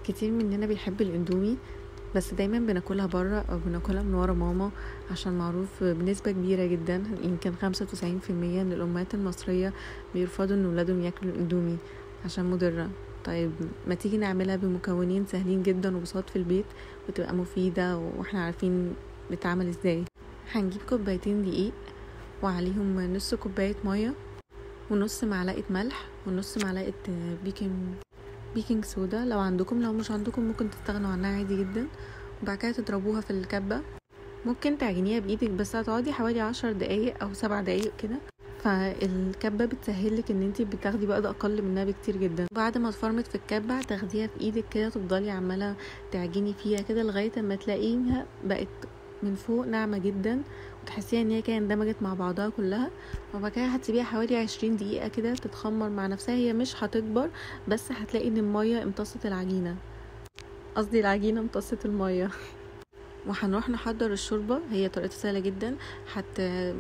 كتير مننا بيحب الاندومي بس دايما بناكلها بره او بناكلها من ورا ماما عشان معروف بنسبة كبيرة جدا يمكن خمسة وتسعين في المية من الأمهات المصرية بيرفضوا ان ولادهم ياكلوا الاندومي عشان مضرة طيب ما تيجي نعملها بمكونين سهلين جدا وبساط في البيت وتبقى مفيدة واحنا عارفين بتعمل ازاي هنجيب كوبايتين دقيق وعليهم نص كوباية مية ونص معلقة ملح ونص معلقة بيكنج بيكنج صودا لو عندكم لو مش عندكم ممكن تستغنوا عنها عادي جدا وبعد كده تضربوها في الكبة ممكن تعجنيها بايدك بس هتقعدي حوالي عشر دقايق او سبع دقايق كده فالكبة بتسهلك ان انتي بتاخدي بقى اقل منها بكتير جدا بعد ما اتفرمت في الكبة هتاخديها في ايدك كده تفضلي عمالة تعجني فيها كده لغاية اما تلاقيها بقت من فوق ناعمة جدا وتحسيها ان هي كده اندمجت مع بعضها كلها وبعد كده هتسيبيها حوالي عشرين دقيقة كده تتخمر مع نفسها هي مش هتكبر بس هتلاقي ان المية امتصت العجينة قصدي العجينة امتصت المية وهنروح نحضر الشوربة هي طريقتها سهلة جدا هت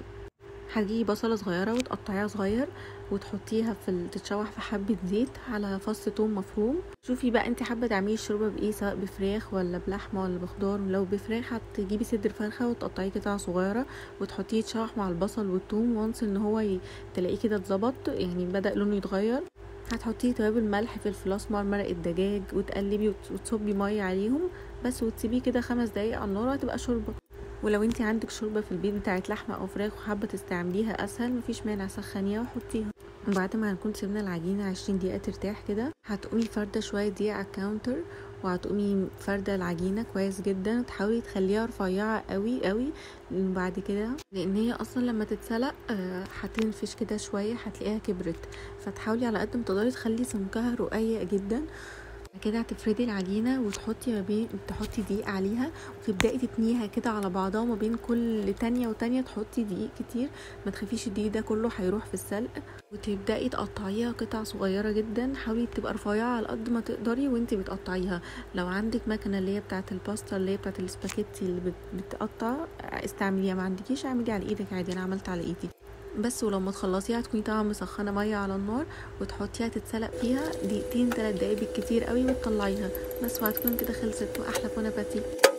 هتجيبي بصلة صغيرة وتقطعيها صغير وتحطيها في ال... تتشوح في حبة زيت على فص توم مفروم شوفي بقى انت حابة تعملي الشوربة بايه سواء بفراخ ولا بلحمة ولا بخضار لو بفراخ هتجيبي صدر فرخة وتقطعيه قطع صغيرة وتحطيه يتشوح مع البصل والثوم وانس ان هو ي... تلاقيه كده اتظبط يعني بدأ لونه يتغير هتحطيه توابل ملح فلفل اسمر مرق الدجاج وتقلبي وتصبي ميه عليهم بس وتسيبيه كده خمس دقايق على النار هتبقى شوربه ولو انت عندك شوربه في البيت بتاعت لحمه او فراخ وحابه تستعمليها اسهل مفيش مانع سخنيها وحطيها وبعد ما هنكون سيبنا العجينه عشرين دقيقه ترتاح كده هتقومي فرده شويه دقيق على الكاونتر وهتقومي فرده العجينه كويس جدا وتحاولي تخليها رفيعه قوي قوي بعد كده لان هي اصلا لما تتسلق هتنفش كده شويه هتلاقيها كبرت فتحاولي على قد ما تقدري تخلي سمكها رقيق جدا كده هتفردي العجينه وتحطي ما بين تحطي دقيق عليها وتبداي تتنيها كده على بعضها ما بين كل تانية وتانية تحطي دقيق كتير ما تخافيش الدقيق ده كله هيروح في السلق وتبداي تقطعيها قطع صغيره جدا حاولي تبقى رفيعه على قد ما تقدري وانتي بتقطعيها لو عندك مكنه اللي هي بتاعه الباستا اللي هي بتاعه السباكيتي اللي بتقطع استعمليها ما عندكيش اعملي على ايدك عادي انا عملت على ايدي بس ولما تخلصيها تكوني طبعا مسخنه ميه على النار وتحطيها تتسلق فيها دقيقتين تلات دقايق بالكتير قوي وتطلعيها بس وهتكون كده خلصت واحلى بون اباتي